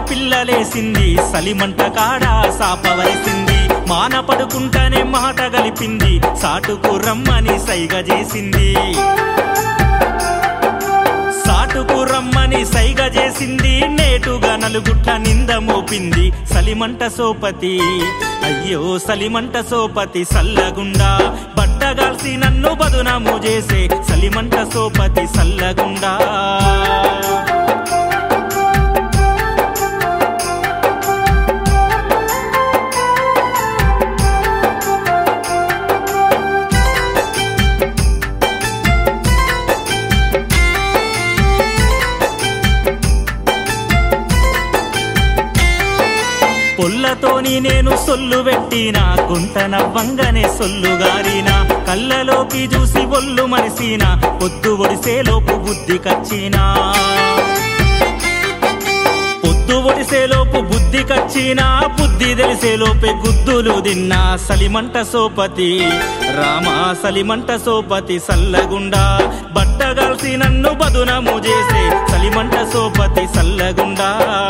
పిల్లలేసింది సలిమంట కాడ సాపవలసింది మాన పడుకుంటానే మాట గలిపింది సాటుకు రమ్మని సైగ చేసింది సాటుకు రమ్మని సైగ చేసింది నేటుగా నలుగుట్ల నింద మోపింది సలిమంట సోపతి అయ్యో సలిమంట సోపతి సల్లగుండా బట్టగాల్సి నన్ను బదునము చేసే సలిమంట సోపతి సల్లగుండా పొల్లతోని నేను సొల్లు పెట్టిన గుంట నవ్వంగానే సొల్లు గారిన కళ్ళలోకి చూసి ఒళ్ళు మనిసిన పొద్దు ఒడిసేలోపు బుద్ధి కచ్చినా పొద్దు ఒడిసేలోపు బుద్ధి కచ్చినా బుద్ధి తెలిసేలోపే గుద్దులు తిన్నా సలిమంట సోపతి రామా సలిమంట సోపతి సల్లగుండా బట్టగాల్సి నన్ను బదునము చేసే సలిమంట సోపతి సల్లగుండా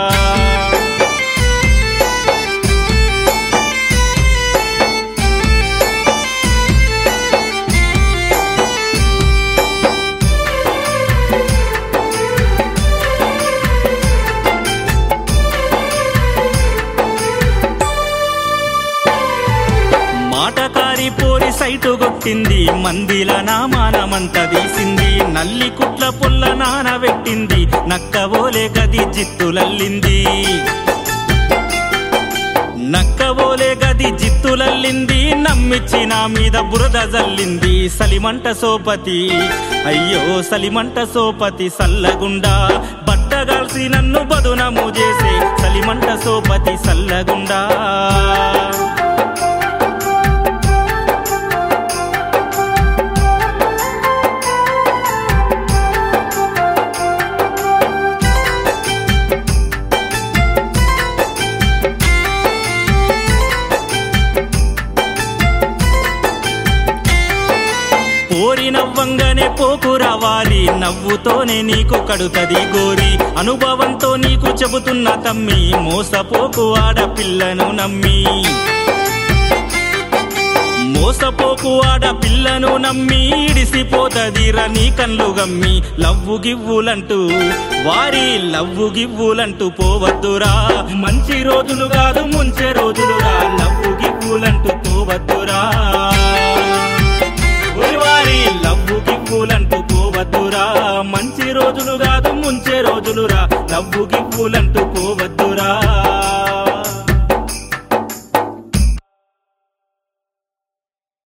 మాటకారి పోరి సైటు కొట్టింది మందిల నామానమంత తీసింది నల్లి కుట్ల పుల్ల నానబెట్టింది నక్కవోలే గది జిత్తులల్లింది నక్కవోలే గది జిత్తులల్లింది నమ్మిచ్చి నా మీద బురద జల్లింది సలిమంట సోపతి అయ్యో సలిమంట సోపతి సల్లగుండా బట్టగాల్సి నన్ను బదునము చేసే సలిమంట సోపతి సల్లగుండా పోరి నవ్వంగానే పోకు రావాలి నవ్వుతోనే నీకు కడుతది గోరి అనుభవంతో నీకు చెబుతున్న తమ్మి మోసపోకు ఆడపిల్లను నమ్మి మోసపోకు ఆడపిల్లను నమ్మి ఇడిసిపోతదిరా నీ కళ్ళు గమ్మి లవ్వు గివ్వులంటూ వారి లవ్వు గివ్వులంటూ పోవద్దురా మంచి రోజులు కాదు ముంచే రోజులురా లవ్వు గివ్వులంటూ పోవద్దురా వారి లవ్వు గివ్వులంటూ పోవద్దురా మంచి రోజులు కాదు ముంచే రోజులురా లవ్వు గివ్వులంటూ పోవద్దురా